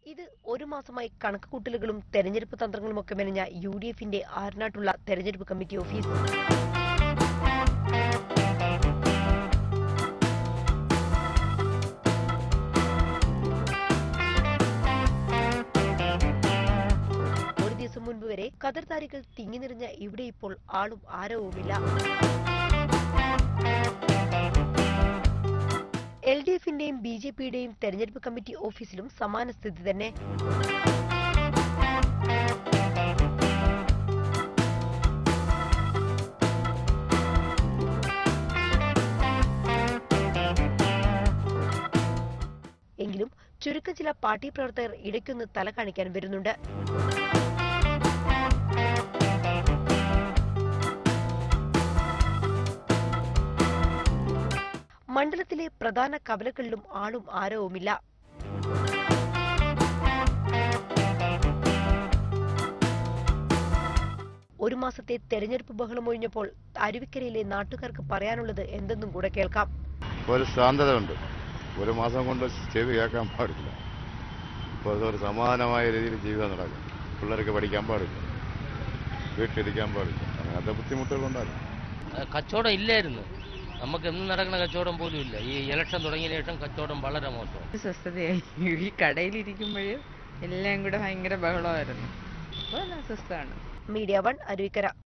ഇത് ഒരു മാസമായി കണക്കുകൂട്ടലുകളും തെരഞ്ഞെടുപ്പ് തന്ത്രങ്ങളുമൊക്കെ മെനഞ്ഞ യു ഡി എഫിന്റെ ആറിനാട്ടുള്ള തെരഞ്ഞെടുപ്പ് കമ്മിറ്റി ഓഫീസ് ഒരു ദിവസം മുൻപ് വരെ കതർ താരികൾ തിങ്ങി നിറഞ്ഞ ഇവിടെ ഇപ്പോൾ ആളും ആരവുമില്ല എൽ ഡി എഫിന്റെയും ബി ജെ പിയുടെയും തെരഞ്ഞെടുപ്പ് കമ്മിറ്റി ഓഫീസിലും സമാന സ്ഥിതി തന്നെ എങ്കിലും ചുരുക്കം ചില പാർട്ടി പ്രവർത്തകർ ഇടയ്ക്കൊന്ന് തല കാണിക്കാൻ വരുന്നുണ്ട് മണ്ഡലത്തിലെ പ്രധാന കവലകളിലും ആളും ആരവുമില്ല ഒരു മാസത്തെ തെരഞ്ഞെടുപ്പ് ബഹളമൊഴിഞ്ഞപ്പോൾ അരുവിക്കരയിലെ നാട്ടുകാർക്ക് പറയാനുള്ളത് എന്തെന്നും കൂടെ കേൾക്കാം ഒരു ശാന്തത ഉണ്ട് ഒരു മാസം കൊണ്ട് ചെവി കേൾക്കാൻ പാടില്ല ഇപ്പോൾ ഒരു സമാധാനമായ രീതിയിൽ ജീവിതം നടക്കും പിള്ളേർക്ക് പഠിക്കാൻ പാടില്ല വീട്ടിലിരിക്കാൻ പാടില്ല അങ്ങനത്തെ ബുദ്ധിമുട്ടുകളുണ്ടാകും അഹ് കച്ചവടം ഇല്ലായിരുന്നു നമുക്ക് എന്നും നടക്കുന്ന കച്ചവടം പോലും ഇല്ല ഈ ഇലക്ഷൻ തുടങ്ങിയ ശേഷം കച്ചവടം വളരെ മോശം സ്വസ്ഥതയായി ഈ കടയിലിരിക്കുമ്പോൾ എല്ലാം കൂടെ ഭയങ്കര ബഹളമായിരുന്നു ഇപ്പോൾ എല്ലാം സ്വസ്ഥമാണ് മീഡിയ വൺ അരുവിക്കര